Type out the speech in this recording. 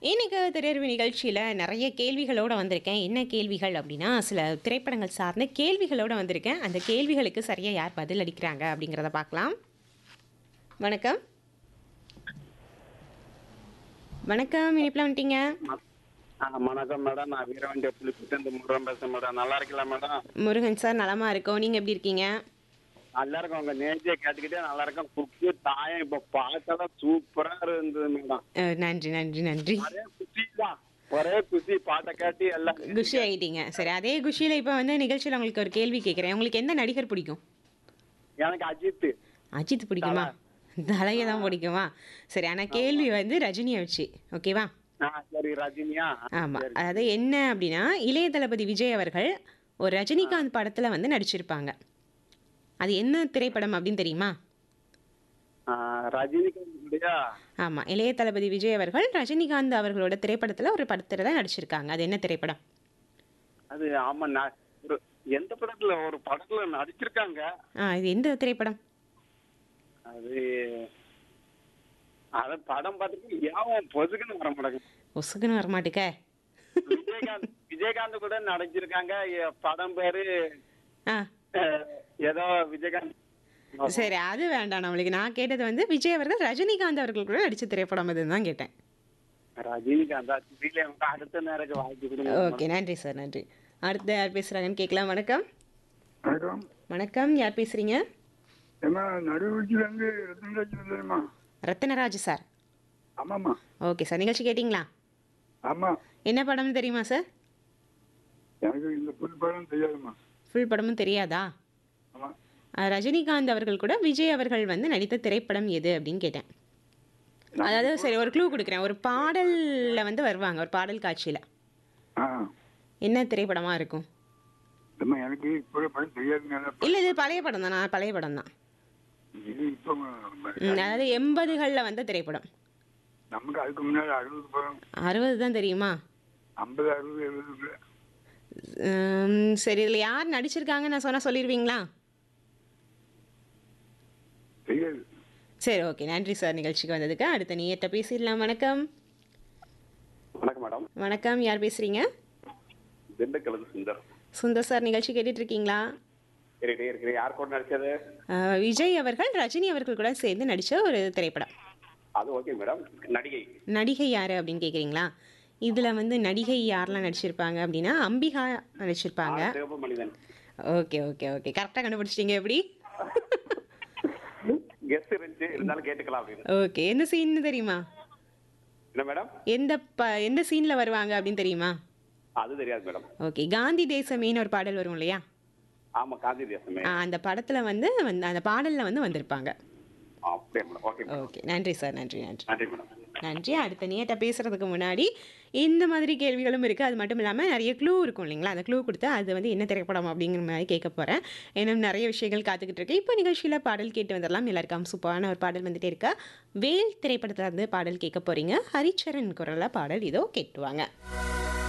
இன்னைக்கு திரையரவு நிகழ்ச்சியில் நிறைய கேள்விகளோட வந்திருக்கேன் என்ன கேள்விகள் அப்படின்னா சில திரைப்படங்கள் சார்ந்த கேள்விகளோட வந்திருக்கேன் அந்த கேள்விகளுக்கு சரியாக யார் பதில் அளிக்கிறாங்க அப்படிங்கிறத பார்க்கலாம் வணக்கம் வணக்கம் இனிப்பில் வந்துட்டீங்க ஆ, வணக்கம் மேடம் நான் வீரவண்டி புலிப்பிட்டு இந்த முருகன் பேசுறேன் மேடம் நல்லா இருக்கலாம் மேடம் முருகன் சார் நலமா இருக்கோம் நீங்கள் எப்படி இருக்கீங்க நல்லா இருக்கும் உங்க நேர்த்தியை கேட்டுக்கிட்டே நல்லா இருக்கும் குக்கு தாயம் இப்ப பார்த்தா சூப்பரா இருந்தது மேடம் அஹ், நன்றி நன்றி நன்றி ஒரே குஷி தான் ஒரே குஷி பாட்டை கேட்டு எல்லாம் குஷி ஆயிட்டீங்க சரி அதே குஷியில் இப்போ வந்து நிகழ்ச்சியில் உங்களுக்கு ஒரு கேள்வி கேட்குறேன் உங்களுக்கு எந்த நடிகர் பிடிக்கும் எனக்கு அஜித் அஜித் பிடிக்குமா தலையை தான் பிடிக்குமா சரி ஆனால் கேள்வி வந்து ரஜினியை வச்சு ஓகேவா ஆ சரி ரஜினியா ஆமாம் அதாவது என்ன அப்படின்னா இளைய தளபதி விஜய் அவர்கள் ஒரு ரஜினிகாந்த் படத்தில் வந்து நடிச்சிருப்பாங்க அது என்ன திரைப்படம் அப்படின்னு தெரியுமா ஆ, ரஜினிகாந்த் ஆமாம் இளைய தளபதி விஜய் அவர்கள் ரஜினிகாந்த் அவர்களோட திரைப்படத்தில் ஒரு படத்தில் தான் நடிச்சிருக்காங்க அது என்ன திரைப்படம் அது ஆமா நான் ஒரு எந்த படத்துல ஒரு படத்துல நடிச்சிருக்காங்க ஆ இது எந்த திரைப்படம் அது அத படம் பார்த்துட்டு ஏன் பொதுக்குன்னு வர மாட்டேங்குது ஒசுக்குன்னு வரமாட்டுக்க விஜயகாந்த் விஜயகாந்த் கூட நடிச்சிருக்காங்க எ- படம் பேரு ஆ அஹ், ஏதோ விஜயகாந்த் சரி அது வேண்டாம் நம்மளுக்கு நான் கேட்டது வந்து விஜய் அவர்கள் ரஜினிகாந்த் அவர்கள் கூட நடிச்ச திரைப்படம் அதுன்னு தான் கேட்டேன் ரஜினிகாந்த் தெரியல எனக்கு அடுத்த நேரத்துக்கு வாய்ப்பு கொடுங்க ஓகே நன்றி சார் நன்றி அடுத்து யார் பேசுகிறாங்கன்னு கேட்கலாம் வணக்கம் வணக்கம் வணக்கம் யார் பேசுகிறீங்க ஏமா நடுவீச்சிலேருந்து ரத்னராஜ் தெரியுமா ரத்தனராஜ் சார் ஆமாம்மா ஓகே சார் நிகழ்ச்சி கேட்டிங்களா ஆமாம் என்ன படம்னு தெரியுமா சார் எனக்கு இந்த புது படம் தெரியாதும்மா ஃபுல் படமும் தெரியாதா ஆமாம் அஹ் ரஜினிகாந்த் அவர்கள் கூட விஜய் அவர்கள் வந்து நடித்த திரைப்படம் எது அப்படின்னு கேட்டேன் அதாவது சரி ஒரு க்ளூ கொடுக்குறேன் ஒரு பாடலில் வந்து வருவாங்க ஒரு பாடல் காட்சியில் ஆ என்ன திரைப்படமாக இருக்கும் அம்மா எனக்கு இப்போ படம் தெரியாதுங்க இல்லை இது பழைய படம் தான் நான் பழைய படம் தான் இது இப்போ அதாவது எண்பதுகளில் வந்த திரைப்படம் நமக்கு அதுக்கு முன்னாடி அறுபது படம் அறுபது தான் தெரியுமா ஐம்பது அறுபது எழுபது உம், சரி இதில் யார் நடிச்சிருக்காங்க நான் சொன்னால் சொல்லிடுவீங்களா தெரியாது சரி ஓகே நன்றி சார் நிகழ்ச்சிக்கு வந்ததுக்கு அடுத்த நீட்ட பேசிடலாம் வணக்கம் வணக்கம் மேடம் வணக்கம் யார் பேசுகிறீங்க திண்டுக்கல் சுந்தர் சுந்தர் சார் நிகழ்ச்சி கேட்டுட்டு இருக்கீங்களா இருக்கே இருக்கிற யார் கூட நடிச்சது அஹ், விஜய் அவர்கள் ரஜினி அவர்கள் கூட சேர்ந்து நடித்த ஒரு திரைப்படம் அது ஓகே மேடம் நடிகை நடிகை யார் அப்படின்னு கேட்குறீங்களா இதில் வந்து நடிகை யாரெல்லாம் நடிச்சிருப்பாங்க அப்படின்னா அம்பிகா நடிச்சிருப்பாங்க சிவப்பு மனிதன் ஓகே ஓகே ஓகே கரெக்டாக கண்டுபிடிச்சிட்டீங்க எப்படி கெஸ்ட் இருந்துச்சு இருந்தாலும் கேட்டுக்கலாம் அப்படின்னு ஓகே எந்த சீன் தெரியுமா என்ன மேடம் எந்த ப எந்த சீனில் வருவாங்க அப்படின்னு தெரியுமா அது தெரியாது மேடம் ஓகே காந்தி தேசமேன்னு ஒரு பாடல் வரும் இல்லையா ஆமா காந்தி தேசமே ஆ, அந்த படத்தில் வந்து வந்து அந்த பாடலில் வந்து வந்திருப்பாங்க அப்படியே மேடம் ஓகே மேடம் ஓகே நன்றி சார் நன்றி நன்றி நன்றி மேடம் நன்றி அடுத்த நீட்ட பேசுகிறதுக்கு முன்னாடி இந்த மாதிரி கேள்விகளும் இருக்குது அது மட்டும் இல்லாமல் நிறைய க்ளூ இருக்கும் இல்லைங்களா அந்த க்ளூ கொடுத்து அது வந்து என்ன திரைப்படம் அப்படிங்கிற மாதிரி கேட்க போகிறேன் இன்னும் நிறைய விஷயங்கள் காத்துக்கிட்டு இருக்கு இப்போ நிகழ்ச்சியில் பாடல் கேட்டு வந்துடலாம் எல்லாருக்கும் சூப்பரான ஒரு பாடல் வந்துட்டே இருக்கா வேல் திரைப்படத்தில் இருந்து பாடல் கேட்க போகிறீங்க ஹரிச்சரன் குரலில் பாடல் இதோ கேட்டுவாங்க